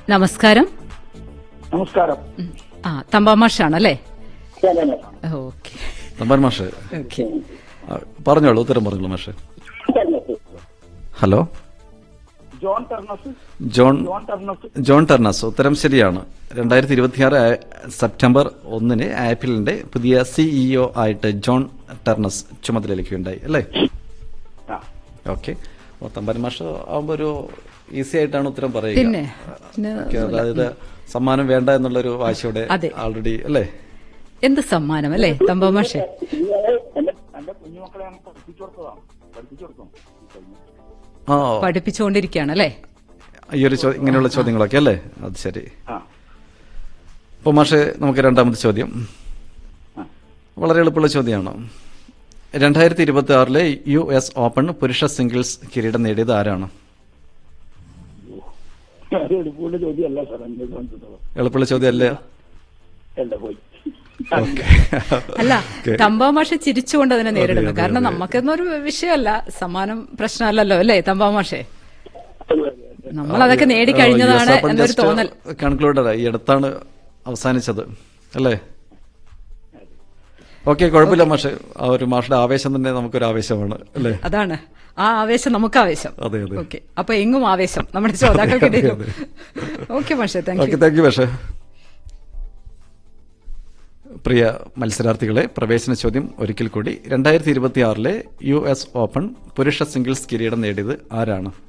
നമസ്കാരം നമസ്കാരം ഉം. ആ തമ്പാമാഷാണല്ലേ ഞാനാണ്. ഓക്കെ തമ്പാൻ മാഷ് ഓക്കെ ആ, പറഞ്ഞോളൂ ഉത്തരം പറഞ്ഞോളൂ മാഷ് Turness. Hello John Turness John John Turness John Turness ഉത്തരം ശരിയാണ് രണ്ടായിരത്തി ഇരുപത്തിയാറ് സെപ്റ്റംബർ ഒന്നിന് ആപ്പിളിന്റെ പുതിയ സിഇഒ ആയിട്ട് ജോൺ ടെർണസ് ചുമതലയേൽക്കുകയുണ്ടായി അല്ലേ ആ. ഓക്കെ അപ്പോൾ തമ്പാൻ മാഷ് ആകുമ്പോൾ ഒരു ഈസി ആയിട്ടാണ് ഉത്തരം പറയുക പിന്നെ പിന്നെ ഓക്കെ, അതായത് സമ്മാനം വേണ്ട എന്നുള്ളൊരു വാശിയോടെ അതെ. ആൾറെഡി അല്ലേ എന്ത് സമ്മാനം അല്ലേ തമ്പാമാഷെ ഇയാളെ എന്റെ എന്റെ കുഞ്ഞുമക്കളെ ഞാൻ പഠിപ്പിച്ചു കൊടുത്തതാണ് പഠിപ്പിച്ചു കൊടുത്തു ആ പഠിപ്പിച്ചുകൊണ്ടിരിക്കുകയാണ് അല്ലേ ഈ ഒരു ചോ- ഇങ്ങനെയുള്ള ചോദ്യങ്ങളൊക്കെ അല്ലേ അത് ശരി ആ അപ്പോൾ മാഷെ നമുക്ക് രണ്ടാമത്തെ ചോദ്യം ആ. വളരെ എളുപ്പമുള്ള ചോദ്യമാണ് രണ്ടായിരത്തി ഇരുപത്തി ആറിലെ യു എസ് ഓപ്പൺ പുരുഷ സിംഗിൾസ് കിരീടം നേടിയത് ആരാണ് അത് എളുപ്പമുള്ള ചോദ്യമല്ല സാർ എന്റെ സംബന്ധിച്ചിടത്തോളം എളുപ്പമുള്ള ചോദ്യം അല്ലേ എന്റെ പോയി അല്ല ഓക്കെ. തമ്പാമാഷ ചിരിച്ചുകൊണ്ട് അതിനെ നേരിടുന്നു അതെ, കാരണം അതെ. നമുക്കൊന്നൊരു വിഷയമല്ല സമ്മാനം പ്രശ്നമല്ലല്ലോ അല്ലേ തമ്പാമാഷെ നമ്മൾ അതൊക്കെ നേടിക്കഴിഞ്ഞതാണ് എന്നൊരു തോന്നൽ കൺക്ലൂഡഡ് ഈ അടുത്താണ് അവസാനിച്ചത് അല്ലേ ഓക്കെ കുഴപ്പമില്ല മാഷെ ആ ഒരു മാഷയുടെ ആവേശം തന്നെ നമുക്കൊരു ആവേശമാണ് അല്ലേ അതാണ് ആ ആവേശം നമുക്ക് ആവേശം അതെ, അതെ. ഓക്കെ അപ്പൊ എങ്ങും ആവേശം നമ്മുടെ ശ്രോതാക്കൾക്കിടയിലും അതെ, ഓക്കെ മാഷെ thank okay you thank you മാഷെ പ്രിയ മത്സരാർത്ഥികളെ പ്രവേശന ചോദ്യം ഒരിക്കൽ കൂടി രണ്ടായിരത്തി ഇരുപത്തി ആറിലെ യു എസ് ഓപ്പൺ പുരുഷ സിംഗിൾസ് കിരീടം നേടിയത് ആരാണ്